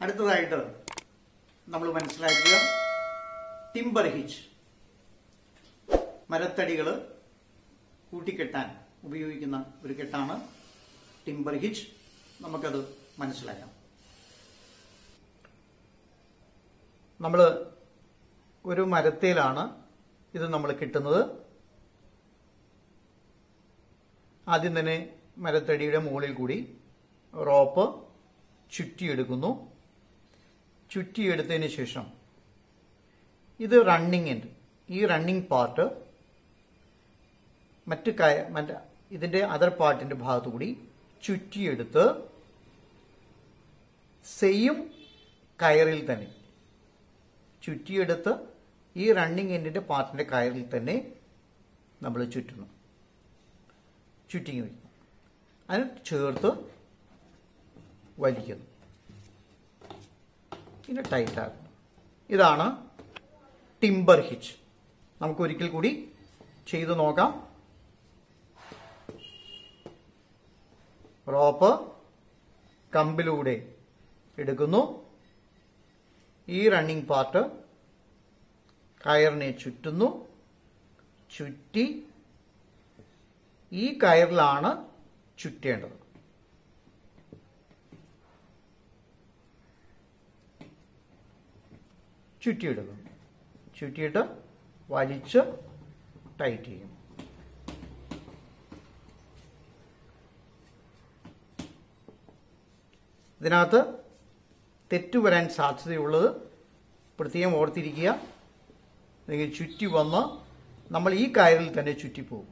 അടുത്തതായിട്ട് നമ്മൾ മനസ്സിലാക്കുക ടിംബർ ഹിച്ച് മരത്തടികൾ കൂട്ടിക്കെട്ടാൻ ഉപയോഗിക്കുന്ന ഒരു കെട്ടാണ് ടിംബർ ഹിച്ച് നമുക്കത് മനസ്സിലാക്കാം നമ്മൾ ഒരു മരത്തേലാണ് ഇത് നമ്മൾ കിട്ടുന്നത് ആദ്യം തന്നെ മരത്തടിയുടെ മുകളിൽ കൂടി റോപ്പ് ചുറ്റിയെടുക്കുന്നു ചുറ്റിയെടുത്തതിന് ശേഷം ഇത് റണ്ണിങ് എൻഡ് ഈ റണ്ണിങ് പാർട്ട് മറ്റ് കയ മറ്റ് ഇതിന്റെ അതർ പാർട്ടിന്റെ ഭാഗത്തു കൂടി ചുറ്റിയെടുത്ത് സെയിം കയറിൽ തന്നെ ചുറ്റിയെടുത്ത് ഈ റണ്ണിങ് എൻഡിന്റെ പാർട്ടിന്റെ കയറിൽ തന്നെ നമ്മൾ ചുറ്റുന്നു ചുറ്റിങ്ങി വയ്ക്കുന്നു അതിന് ചേർത്ത് വലിക്കുന്നു പിന്നെ ടൈറ്റാക്കുന്നു ഇതാണ് ടിംബർ ഹിച്ച് നമുക്ക് ഒരിക്കൽ കൂടി ചെയ്തു നോക്കാം റോപ്പ് കമ്പിലൂടെ എടുക്കുന്നു ഈ റണ്ണിങ് പാർട്ട് കയറിനെ ചുറ്റുന്നു ചുറ്റി ഈ കയറിലാണ് ചുറ്റേണ്ടത് ചുറ്റിയിടുന്നു ചുറ്റിയിട്ട് വലിച്ച് ടൈറ്റ് ചെയ്യും ഇതിനകത്ത് തെറ്റ് വരാൻ സാധ്യതയുള്ളത് പ്രത്യേകം ഓർത്തിരിക്കുക അല്ലെങ്കിൽ ചുറ്റി വന്ന് നമ്മൾ ഈ കയറിൽ തന്നെ ചുറ്റിപ്പോകും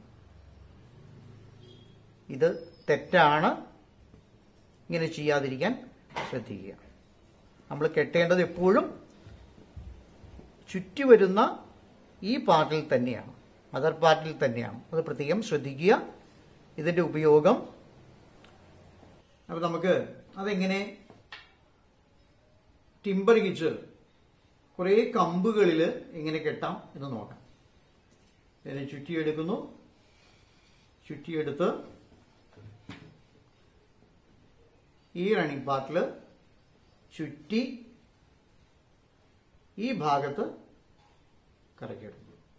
ഇത് തെറ്റാണ് ഇങ്ങനെ ചെയ്യാതിരിക്കാൻ ശ്രദ്ധിക്കുക നമ്മൾ കെട്ടേണ്ടത് എപ്പോഴും ചുറ്റി വരുന്ന ഈ പാർട്ടിൽ തന്നെയാണ് മദർ പാർട്ടിൽ തന്നെയാണ് അത് പ്രത്യേകം ശ്രദ്ധിക്കുക ഇതിന്റെ ഉപയോഗം അപ്പൊ നമുക്ക് അതെങ്ങനെ ടിമ്പർ കിച്ച് കുറെ കമ്പുകളിൽ എങ്ങനെ കെട്ടാം എന്ന് നോക്കാം ഇതിനെ ചുറ്റിയെടുക്കുന്നു ചുറ്റിയെടുത്ത് ഈ റണ്ണിങ് പാർട്ടിൽ ചുറ്റി ഈ ഭാഗത്ത് കറക്കിയെടുക്കുന്നു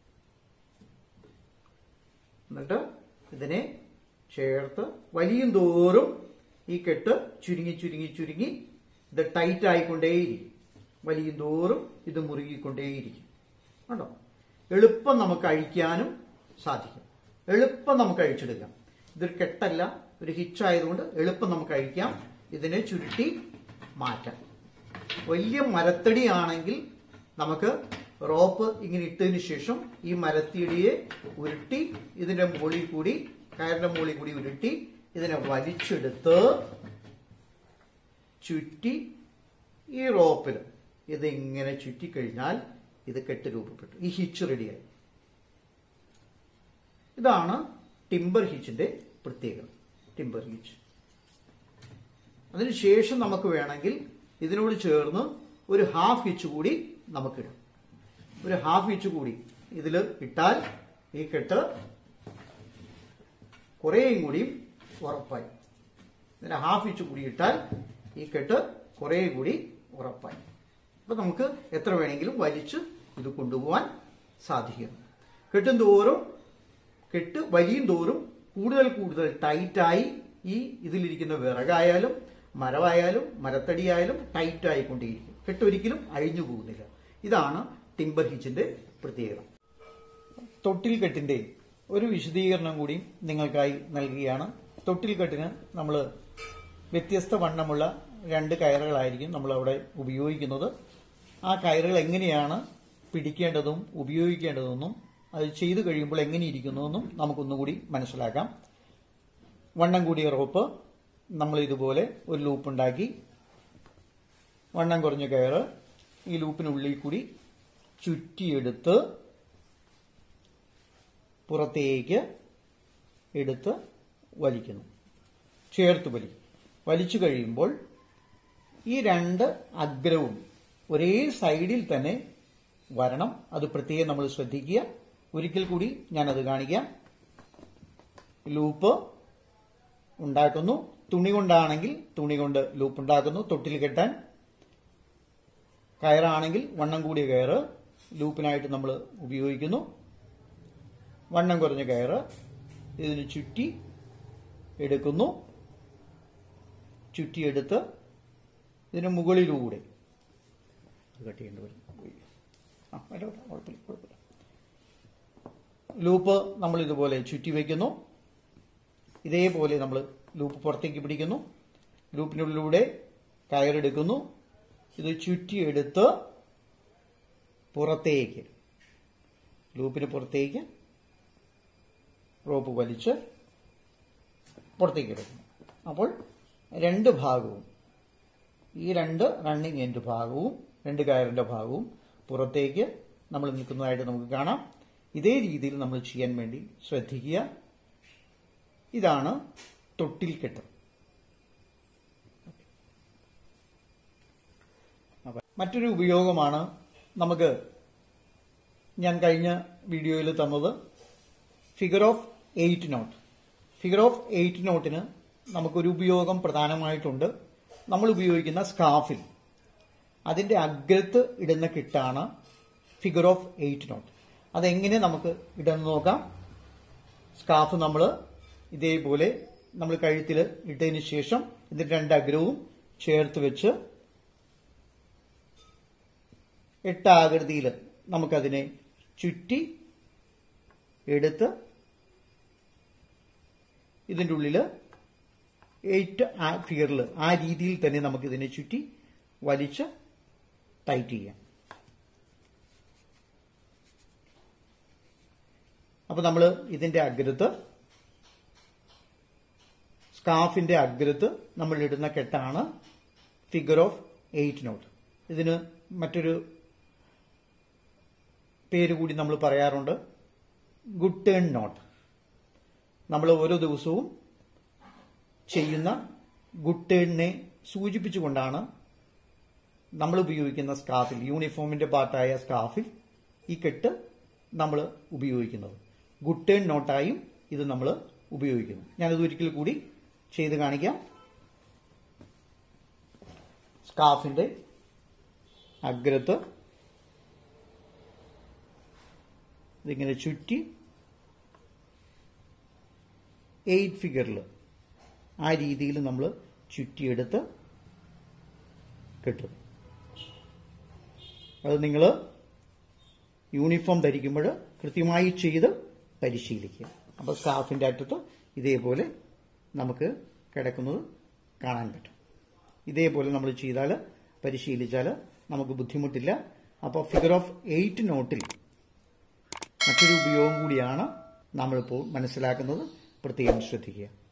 എന്നിട്ട് ഇതിനെ ചേർത്ത് വലിയും തോറും ഈ കെട്ട് ചുരുങ്ങി ചുരുങ്ങി ചുരുങ്ങി ഇത് ടൈറ്റ് ആയിക്കൊണ്ടേയിരിക്കും വലിയും തോറും ഇത് മുറുകിക്കൊണ്ടേയിരിക്കും കണ്ടോ എളുപ്പം നമുക്ക് അഴിക്കാനും സാധിക്കും എളുപ്പം നമുക്ക് അഴിച്ചെടുക്കാം ഇതൊരു കെട്ടല്ല ഒരു ഹിച്ച് ആയതുകൊണ്ട് എളുപ്പം നമുക്ക് അഴിക്കാം ഇതിനെ ചുരുട്ടി മാറ്റാം വലിയ മരത്തടി ആണെങ്കിൽ നമുക്ക് റോപ്പ് ഇങ്ങനെ ഇട്ടതിന് ശേഷം ഈ മരത്തിടിയെ ഉരുട്ടി ഇതിന്റെ മുകളിൽ കൂടി കയറിന്റെ മുകളിൽ കൂടി ഉരുട്ടി ഇതിനെ വലിച്ചെടുത്ത് ചുറ്റി ഈ റോപ്പിൽ ഇത് ഇങ്ങനെ ചുറ്റിക്കഴിഞ്ഞാൽ ഇത് കെട്ട് രൂപപ്പെട്ടു ഈ ഹിച്ച് റെഡിയായി ഇതാണ് ടിംബർ ഹിച്ചിന്റെ പ്രത്യേകത ടിംബർ ഹിച്ച് അതിനുശേഷം നമുക്ക് വേണമെങ്കിൽ ഇതിനോട് ചേർന്ന് ഒരു ഹാഫ് ഹിച്ച് കൂടി നമുക്കിടാം ഒരു ഹാഫ് ഹിച്ച് കൂടി ഇതിൽ ഇട്ടാൽ ഈ കെട്ട് കുറേയും കൂടിയും ഉറപ്പായി ഇതിന് ഹാഫ് ഇഞ്ച് കൂടി ഇട്ടാൽ ഈ കെട്ട് കുറേ കൂടി ഉറപ്പായി അപ്പൊ നമുക്ക് എത്ര വേണമെങ്കിലും വലിച്ച് ഇത് കൊണ്ടുപോകാൻ സാധിക്കും കെട്ടും തോറും കെട്ട് വലിയും തോറും കൂടുതൽ കൂടുതൽ ടൈറ്റായി ഈ ഇതിലിരിക്കുന്ന വിറകായാലും മരമായാലും മരത്തടിയായാലും ടൈറ്റ് ആയിക്കൊണ്ടേയിരിക്കും കെട്ട് ഒരിക്കലും അഴിഞ്ഞു പോകുന്നില്ല ഇതാണ് ടിംബർ ഹിച്ചിന്റെ പ്രത്യേകത തൊട്ടിൽ കെട്ടിന്റെ ഒരു വിശദീകരണം കൂടി നിങ്ങൾക്കായി നൽകുകയാണ് തൊട്ടിൽ കെട്ടിന് നമ്മൾ വ്യത്യസ്ത വണ്ണമുള്ള രണ്ട് കയറുകളായിരിക്കും നമ്മൾ അവിടെ ഉപയോഗിക്കുന്നത് ആ കയറുകൾ എങ്ങനെയാണ് പിടിക്കേണ്ടതും ഉപയോഗിക്കേണ്ടതെന്നും അത് ചെയ്തു കഴിയുമ്പോൾ എങ്ങനെ ഇരിക്കുന്നുവെന്നും നമുക്കൊന്നുകൂടി മനസ്സിലാക്കാം വണ്ണം കൂടിയ റോപ്പ് നമ്മൾ ഇതുപോലെ ഒരു ലൂപ്പ് ഉണ്ടാക്കി വണ്ണം കുറഞ്ഞ കയറ് ഈ ലൂപ്പിനുള്ളിൽ കൂടി ചുറ്റിയെടുത്ത് പുറത്തേക്ക് എടുത്ത് വലിക്കുന്നു ചേർത്ത് വലിക്കും വലിച്ചു കഴിയുമ്പോൾ ഈ രണ്ട് അഗ്രവും ഒരേ സൈഡിൽ തന്നെ വരണം അത് പ്രത്യേകം നമ്മൾ ശ്രദ്ധിക്കുക ഒരിക്കൽ കൂടി ഞാനത് കാണിക്കാം ലൂപ്പ് ഉണ്ടാക്കുന്നു തുണി കൊണ്ടാണെങ്കിൽ തുണി കൊണ്ട് ലൂപ്പ് ഉണ്ടാക്കുന്നു തൊട്ടിൽ കെട്ടാൻ കയറാണെങ്കിൽ വണ്ണം കൂടിയ കയറ് ലൂപ്പിനായിട്ട് നമ്മൾ ഉപയോഗിക്കുന്നു വണ്ണം കുറഞ്ഞ കയറ് ഇതിന് ചുറ്റി എടുക്കുന്നു ചുറ്റിയെടുത്ത് ഇതിന് മുകളിലൂടെ ഇത് കട്ട് ചെയ്യേണ്ടി വരും ആ വേണ്ട വേണ്ട കുഴപ്പമില്ല കുഴപ്പമില്ല ലൂപ്പ് നമ്മൾ ഇതുപോലെ ചുറ്റി വയ്ക്കുന്നു ഇതേപോലെ നമ്മൾ ലൂപ്പ് പുറത്തേക്ക് പിടിക്കുന്നു ലൂപ്പിനുള്ളിലൂടെ കയറെടുക്കുന്നു ഇത് ചുറ്റിയെടുത്ത് പുറത്തേക്ക് ലൂപ്പിന് പുറത്തേക്ക് റോപ്പ് വലിച്ച് പുറത്തേക്ക് എടുക്കുന്നു അപ്പോൾ രണ്ട് ഭാഗവും ഈ രണ്ട് റണ്ണിങ് എൻഡ് ഭാഗവും രണ്ട് കയറിന്റെ ഭാഗവും പുറത്തേക്ക് നമ്മൾ നിൽക്കുന്നതായിട്ട് നമുക്ക് കാണാം ഇതേ രീതിയിൽ നമ്മൾ ചെയ്യാൻ വേണ്ടി ശ്രദ്ധിക്കുക ഇതാണ് തൊട്ടിൽ കെട്ട് അപ്പൊ മറ്റൊരു ഉപയോഗമാണ് നമുക്ക് ഞാൻ കഴിഞ്ഞ വീഡിയോയിൽ തന്നത് figure of eight knot figure of eight നോട്ടിന് നമുക്കൊരു ഉപയോഗം പ്രധാനമായിട്ടുണ്ട് നമ്മൾ ഉപയോഗിക്കുന്ന സ്കാഫിൽ അതിന്റെ അഗ്രത്ത് ഇടുന്ന കിട്ടാണ് ഫിഗർ ഓഫ് എയ്റ്റ് നോട്ട് അതെങ്ങനെ നമുക്ക് ഇടുന്ന നോക്കാം സ്കാഫ് നമ്മൾ ഇതേപോലെ നമ്മൾ കഴുത്തിൽ ഇട്ടതിന് ശേഷം ഇതിന്റെ രണ്ട് അഗ്രവും ചേർത്ത് വെച്ച് എട്ടാകൃതിയിൽ നമുക്കതിനെ ചുറ്റി എടുത്ത് ഇതിൻ്റെ ഉള്ളിൽ എയ്റ്റ് ഫിഗറിൽ ആ രീതിയിൽ തന്നെ നമുക്കിതിനെ ചുറ്റി വലിച്ച് ടൈറ്റ് ചെയ്യാം അപ്പൊ നമ്മൾ ഇതിന്റെ അഗ്രത്ത് സ്കാഫിന്റെ അഗ്രത്ത് നമ്മൾ ഇടുന്ന കെട്ടാണ് ഫിഗർ ഓഫ് എയ്റ്റ് നോട്ട് ഇതിന് മറ്റൊരു പേര് കൂടി നമ്മൾ പറയാറുണ്ട് ഗുഡ് ടേൺ നോട്ട് നമ്മൾ ഓരോ ദിവസവും ചെയ്യുന്ന ഗുഡ് ടേണിനെ സൂചിപ്പിച്ചുകൊണ്ടാണ് നമ്മൾ ഉപയോഗിക്കുന്ന സ്കാഫിൽ യൂണിഫോമിന്റെ പാർട്ടായ സ്കാഫിൽ ഈ കെട്ട് നമ്മൾ ഉപയോഗിക്കുന്നത് ഗുഡ് ടേൺ നോട്ടായും ഇത് നമ്മൾ ഉപയോഗിക്കുന്നു ഞാനത് ഒരിക്കൽ കൂടി ചെയ്ത് കാണിക്കാം സ്കാഫിന്റെ അഗ്രത്ത് ഇതിങ്ങനെ ചുറ്റി എയ്റ്റ് ഫിഗറിൽ ആ രീതിയിൽ നമ്മൾ ചുറ്റിയെടുത്ത് കിട്ടും അത് നിങ്ങൾ യൂണിഫോം ധരിക്കുമ്പോൾ കൃത്യമായി ചെയ്ത് പരിശീലിക്കുക അപ്പോൾ സ്കാഫിൻ്റെ അറ്റത്ത് ഇതേപോലെ നമുക്ക് കിടക്കുന്നത് കാണാൻ പറ്റും ഇതേപോലെ നമ്മൾ ചെയ്താൽ പരിശീലിച്ചാൽ നമുക്ക് ബുദ്ധിമുട്ടില്ല അപ്പോൾ ഫിഗർ ഓഫ് എയ്റ്റ് നോട്ടിൽ മറ്റൊരു ഉപയോഗം കൂടിയാണ് നമ്മളിപ്പോൾ മനസ്സിലാക്കുന്നത് പ്രത്യേകം ശ്രദ്ധിക്കുക